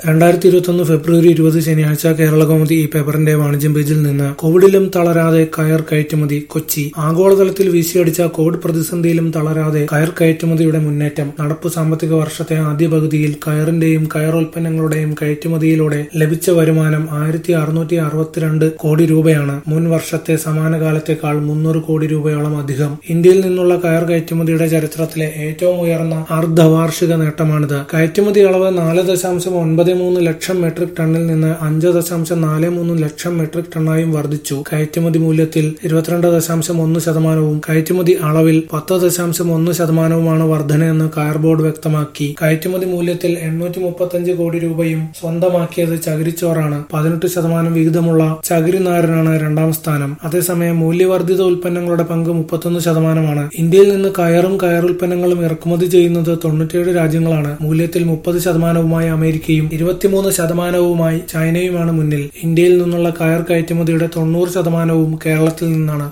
രണ്ടായിരത്തി ഇരുപത്തൊന്ന് ഫെബ്രുവരി ഇരുപത് ശനിയാഴ്ച കേരളകൗമുദി ഈ പേപ്പറിന്റെ വാണിജ്യം പേജിൽ നിന്ന് കോവിഡിലും തളരാതെ കയർ കയറ്റുമതി കൊച്ചി ആഗോളതലത്തിൽ വീശിയടിച്ച കോവിഡ് പ്രതിസന്ധിയിലും തളരാതെ കയർ കയറ്റുമതിയുടെ മുന്നേറ്റം നടപ്പു സാമ്പത്തിക വർഷത്തെ ആദ്യ പകുതിയിൽ കയറിന്റെയും കയറുൽപ്പന്നങ്ങളുടെയും കയറ്റുമതിയിലൂടെ ലഭിച്ച വരുമാനം ആയിരത്തി അറുന്നൂറ്റി അറുപത്തിരണ്ട് കോടി രൂപയാണ് മുൻ വർഷത്തെ സമാന കാലത്തേക്കാൾ മുന്നൂറ് കോടി രൂപയോളം അധികം ഇന്ത്യയിൽ നിന്നുള്ള കയർ കയറ്റുമതിയുടെ ചരിത്രത്തിലെ ഏറ്റവും ഉയർന്ന അർദ്ധവാർഷിക നേട്ടമാണിത് കയറ്റുമതി അളവ് നാല് ദശാംശം ഒൻപത് മൂന്ന് ലക്ഷം മെട്രിക് ടണ്ണിൽ നിന്ന് അഞ്ച് ദശാംശം നാല് മൂന്ന് ലക്ഷം മെട്രിക് ടണ്ണായും വർദ്ധിച്ചു കയറ്റുമതി മൂല്യത്തിൽ ഇരുപത്തിരണ്ട് ദശാംശം ഒന്ന് ശതമാനവും കയറ്റുമതി അളവിൽ പത്ത് ദശാംശം ഒന്ന് ശതമാനവുമാണ് വർധനയെന്ന് കയർ ബോർഡ് വ്യക്തമാക്കി കയറ്റുമതി മൂല്യത്തിൽ എണ്ണൂറ്റി മുപ്പത്തഞ്ച് കോടി രൂപയും സ്വന്തമാക്കിയത് ചകിരിച്ചോറാണ് പതിനെട്ട് ശതമാനം വിഹിതമുള്ള ചകിരിനാരിനാണ് രണ്ടാം സ്ഥാനം അതേസമയം മൂല്യവർദ്ധിത ഉൽപ്പന്നങ്ങളുടെ പങ്ക് മുപ്പത്തൊന്ന് ശതമാനമാണ് ഇന്ത്യയിൽ നിന്ന് കയറും കയറുൽപ്പന്നങ്ങളും ഇറക്കുമതി ചെയ്യുന്നത് തൊണ്ണൂറ്റിയേഴ് രാജ്യങ്ങളാണ് മൂല്യത്തിൽ മുപ്പത് ശതമാനവുമായി അമേരിക്കയും ഇരുപത്തിമൂന്ന് ശതമാനവുമായി ചൈനയുമാണ് മുന്നിൽ ഇന്ത്യയിൽ നിന്നുള്ള കയർ കയറ്റുമതിയുടെ തൊണ്ണൂറ് ശതമാനവും കേരളത്തിൽ നിന്നാണ്